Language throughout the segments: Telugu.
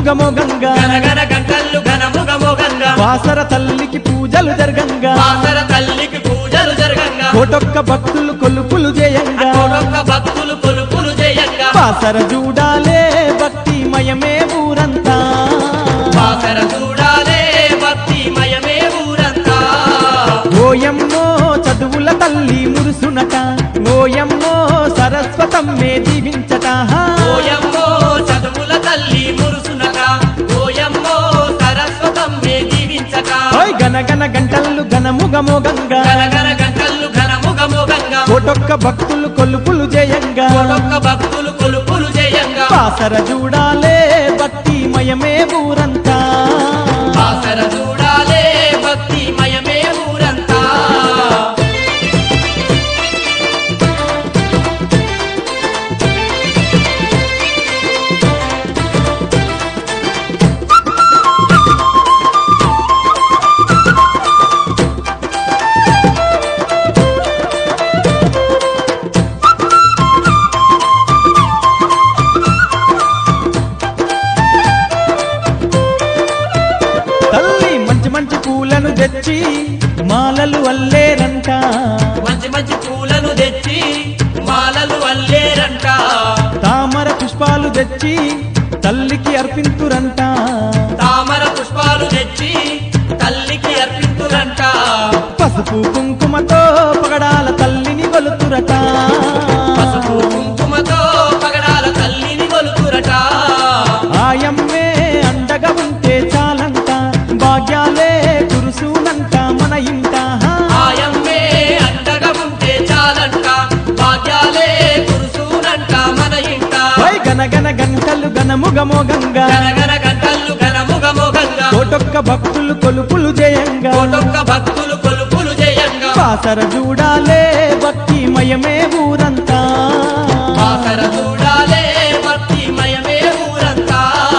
ఘనముగమోగంగా గనగన గంటలు ఘనముగ మోగంగా వాసర తల్లికి పూజలు జరగంగా వాసర తల్లికి పూజలు జరగంగా కోటొక్క భక్తులు కొలుపులు చేయంగా కోటొక్క భక్తులు కొలుపులు చేయంగా వాసర చూడాలే భక్తి మయమే ఊరంతా వాసర చూడాలే భక్తి మయమే ఊరంతా ఓయమ్మో చదువుల తల్లి మురుసునట ఓయమ్మో సరస్వతమ్మే దీవించట ఓయమ్మో చదువుల తల్లి మురుసునక ఓయమ్మో సరస్వతమ్మే దీవించక ఓయ్ గనగన గంటలు ఘనముగమోగంగా గనగన గంటలు ఘనముగ మోగంగా కోటొక్క భక్తులు కొలుపులు చేయంగా కోటొక్క భక్తులు కొలుపులు చేయంగా వాసర చూడాలే భక్తి మయమే ఊరంతా వాసర చూడాలే భక్తి మయమే ఊరంతా తల్లి మంచి మంచి పూలను తెచ్చి మాలలు అల్లేరంట మంచి మంచి పూలను తెచ్చి మాలలు అల్లేరంట తామర పుష్పాలు తెచ్చి తల్లికి అర్పింతురంట తామర పుష్పాలు తెచ్చి తల్లికి అర్పింతురంట పసుపు కుంకుమతో పగడాల తల్లిని కొలుతురట పసుపు కుంకుమతో పగడాల తల్లిని కొలుతురట ఆయమ్మే అండగా ఉంటే చాలంట భాగ్యాలే కురుసునంట మన ఇంట ఆయమ్మే అండగా ఉంటే చాలంట భాగ్యాలే కురుసూనంట మన ఇంట వై గనగన గంటలు గనముగమోగంగా గనగన గంటలు ఘనముగ మోగంగా కోటొక్క భక్తులు కొలుపులు చేయంగా కోటొక్క భక్తులు కొలుపులు చేయంగా వాసర చూడాలే భక్తి మయమే ఊరంతా వాసర చూడాలే భక్తి మయమే ఊరంతా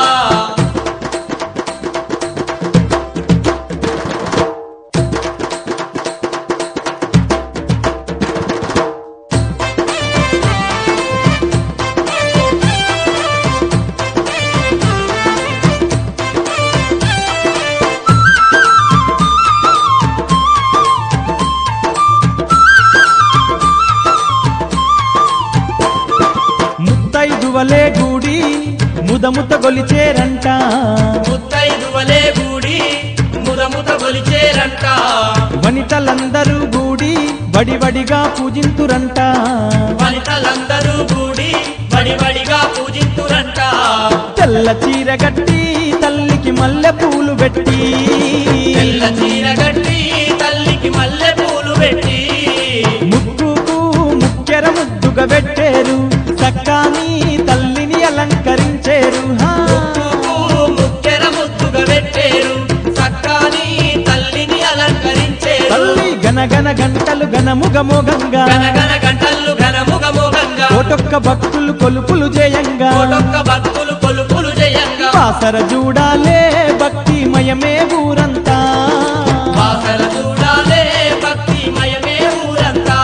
ముత్తైదువలే గూడి ముదముత గొలిచేరంట ముత్తైదువలే గూడి ముదముద గొలిచేరంట వనితలందరూ గూడి బడిబడిగా పూజింతురంట వనితలందరూ గూడి బడిబడిగా పూజింతురంట తెల్ల చీర గట్టి తల్లికి మల్లె పూలు పెట్టి తెల్ల చీర గట్టి తల్లికి మల్లె పూలు పెట్టి ముక్కుకు ముక్కెర ముద్దుగా పెట్టేరు చక్కాని తల్లిని అలంకరించేరు హా. ముక్కుకు ముక్కెర ముద్దుగా పెట్టేరు సక్కాని తల్లిని అలంకరించేరు తల్లి గనగన గంటలు గనముగమోగంగా గనగన గంటలు ఘనముగ మోగంగా కోటొక్క భక్తులు కొలుపులు చేయంగా కోటొక్క భక్తులు కొలుపులు చేయంగా వాసర చూడాలే భక్తి మయమే ఊరంతా వాసన చూడాలే భక్తి మయమే ఊరంతా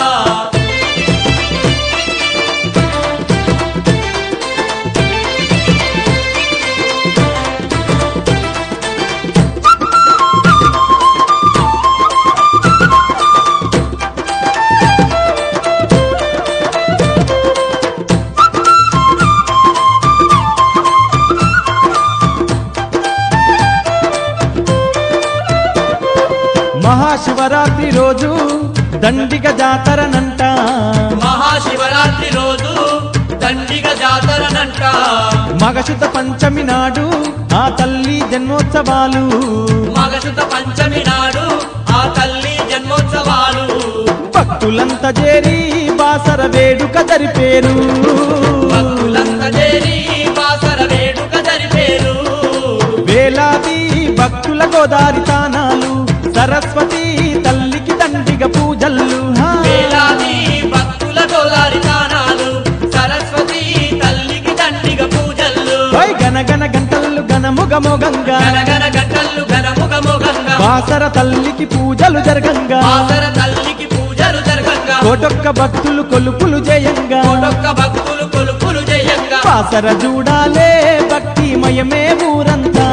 మహాశివరాత్రి రోజు దండిగ జాతరనంట మహాశివరాత్రి రోజు దండిగ జాతరనంట మగశుత పంచమి నాడు ఆ తల్లి జన్మోత్సవాలు మగశుత పంచమి నాడు ఆ తల్లి జన్మోత్సవాలు భక్తులంతా చేరి బాసర వేడుక జరిపేరు భక్తులంతా చేరి బాసర వేడుక జరిపేరు వేలాది భక్తుల గోదారి తానాలు సరస్వతి తల్లికి దండిగ పూజల్లు హా. వేలాది భక్తుల గోదారి తానాలు సరస్వతి తల్లికి దండిగ పూజలు ఓయ్ గనగన గంటలు గనముగమోగంగా గనగన గంటలు ఘనముగ మోగంగా బాసర తల్లికి పూజలు జరగంగా బాసర తల్లికి పూజలు జరగంగా కోటొక్క భక్తులు కొలుపులు చేయంగా కోటొక్క భక్తులు కొలుపులు చేయంగా బాసర చూడాలే భక్తి మయమే ఊరంతా